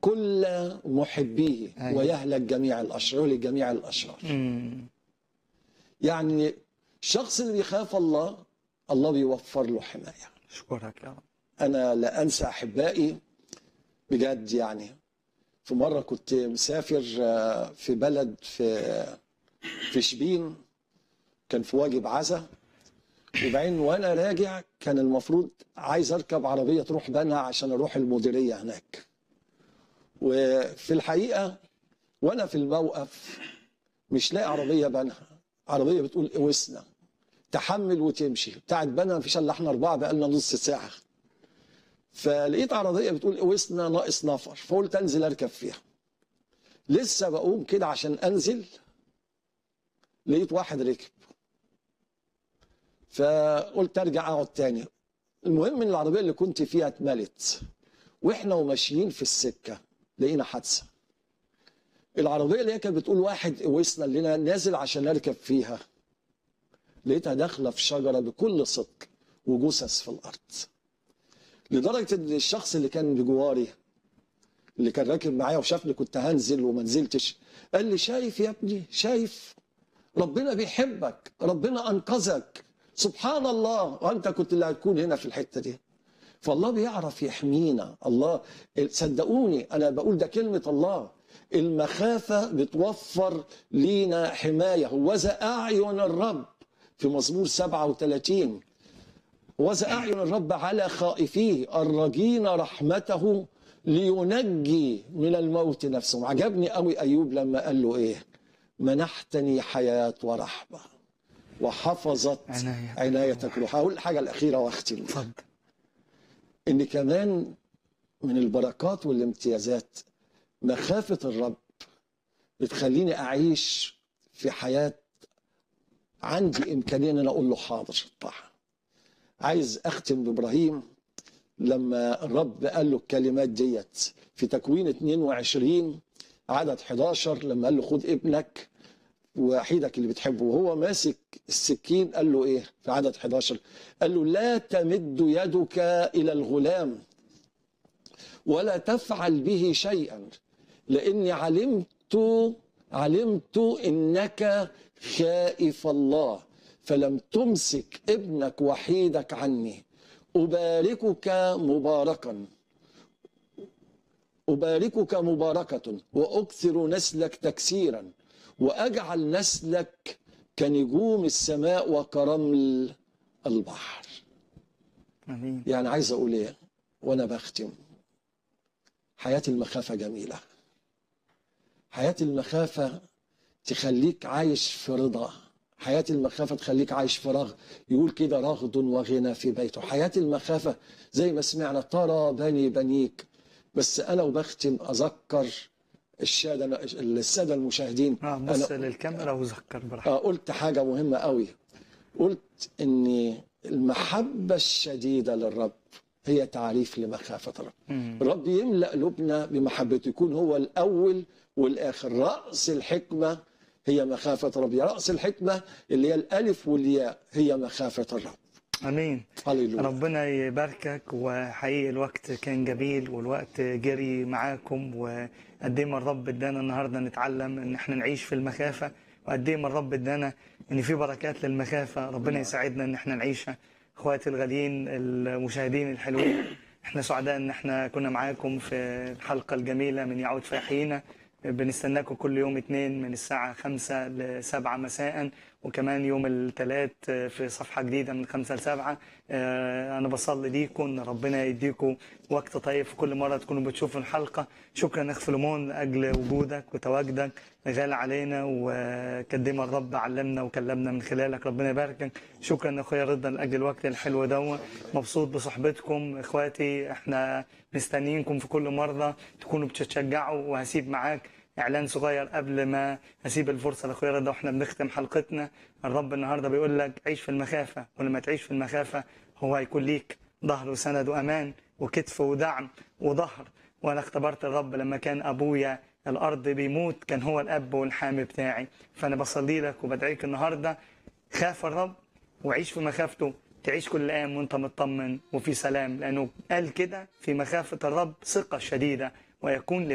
كل محبيه أيوة. ويهلك جميع الاشرار لجميع الاشرار مم. يعني الشخص اللي بيخاف الله الله بيوفر له حمايه اشكرك يا رب انا لا انسى احبائي بجد يعني في مره كنت مسافر آه، في بلد في في شبين كان في واجب عزا وبعدين وانا راجع كان المفروض عايز اركب عربيه تروح بنها عشان اروح المديريه هناك وفي الحقيقه وانا في الموقف مش لاقي عربيه بنها عربيه بتقول اوسنا تحمل وتمشي بتاعت بنها مفيش الا احنا اربعه بقالنا نص ساعه فلقيت عربيه بتقول اوسنا ناقص نفر فقلت انزل اركب فيها لسه بقوم كده عشان انزل لقيت واحد ركب فقلت ارجع اقعد تاني المهم ان العربيه اللي كنت فيها اتملت واحنا وماشيين في السكه لقينا حادثه العربيه اللي هي كانت بتقول واحد اوسنا اللي انا نازل عشان اركب فيها لقيتها داخله في شجره بكل صدق وجثث في الارض لدرجه ان الشخص اللي كان بجواري اللي كان راكب معايا وشافني كنت هنزل وما نزلتش قال لي شايف يا ابني شايف ربنا بيحبك ربنا انقذك سبحان الله وانت كنت اللي هتكون هنا في الحته دي فالله بيعرف يحمينا الله صدقوني انا بقول ده كلمه الله المخافه بتوفر لينا حمايه هوذا اعين الرب في مزمور 37 وذا أعين الرب على خائفيه الراجين رحمته لينجي من الموت نفسهم عجبني قوي أيوب لما قال له إيه منحتني حياة ورحمة وحفظت عناية. عنايتك روح هقول الحاجة الأخيرة وأختم بيها. اتفضل إن كمان من البركات والامتيازات مخافة الرب بتخليني أعيش في حياة عندي إمكانية إن أنا أقول له حاضر طبعا عايز أختم بإبراهيم لما الرب قال له الكلمات ديت في تكوين 22 عدد 11 لما قال له خد ابنك وحيدك اللي بتحبه وهو ماسك السكين قال له ايه في عدد 11 قال له لا تمد يدك الى الغلام ولا تفعل به شيئا لاني علمت علمت انك خائف الله فلم تمسك ابنك وحيدك عني اباركك مباركا أباركك مباركة وأكثر نسلك تكسيرا وأجعل نسلك كنجوم السماء وكرمل البحر امين يعني عايز أقول إيه وأنا بختم حياة المخافة جميلة حياة المخافة تخليك عايش في رضا حياة المخافة تخليك عايش في رغد يقول كده رغد وغنى في بيته حياة المخافة زي ما سمعنا ترى بني بنيك بس أنا وبختم أذكر السادة السادة المشاهدين اه بص للكاميرا وذكر براحتك آه، قلت حاجة مهمة قوي قلت إن المحبة الشديدة للرب هي تعريف لمخافة الرب مم. الرب يملأ قلوبنا بمحبته يكون هو الأول والآخر رأس الحكمة هي مخافة الرب يا رأس الحكمة اللي هي الألف والياء هي مخافة الرب امين هللويا ربنا يباركك وحقيقي الوقت كان جميل والوقت جري معاكم وقد ايه ما الرب ادانا النهارده نتعلم ان احنا نعيش في المخافه وقد ايه ما الرب ادانا ان في بركات للمخافه ربنا يساعدنا ان احنا نعيشها اخواتي الغاليين المشاهدين الحلوين احنا سعداء ان احنا كنا معاكم في الحلقه الجميله من يعود فيحيينا بنستناكم كل يوم اثنين من الساعة خمسة لسبعة مساء وكمان يوم الثلاث في صفحة جديدة من خمسة لسبعة آه، أنا بصلي ليكم إن ربنا يديكم وقت طيب في كل مرة تكونوا بتشوفوا الحلقة شكرا أخ فليمون لأجل وجودك وتواجدك غالي علينا وقدم الرب علمنا وكلمنا من خلالك ربنا يباركك شكرا أخويا رضا لأجل الوقت الحلو ده مبسوط بصحبتكم إخواتي إحنا مستنيينكم في كل مرة تكونوا بتشجعوا وهسيب معاك اعلان صغير قبل ما اسيب الفرصه لاخويا رضا واحنا بنختم حلقتنا الرب النهارده بيقول لك عيش في المخافه ولما تعيش في المخافه هو هيكون ليك ظهر وسند وامان وكتف ودعم وظهر وانا اختبرت الرب لما كان ابويا الارض بيموت كان هو الاب والحامي بتاعي فانا بصلي لك وبدعيك النهارده خاف الرب وعيش في مخافته تعيش كل الايام وانت مطمن وفي سلام لانه قال كده في مخافه الرب ثقه شديده ويكون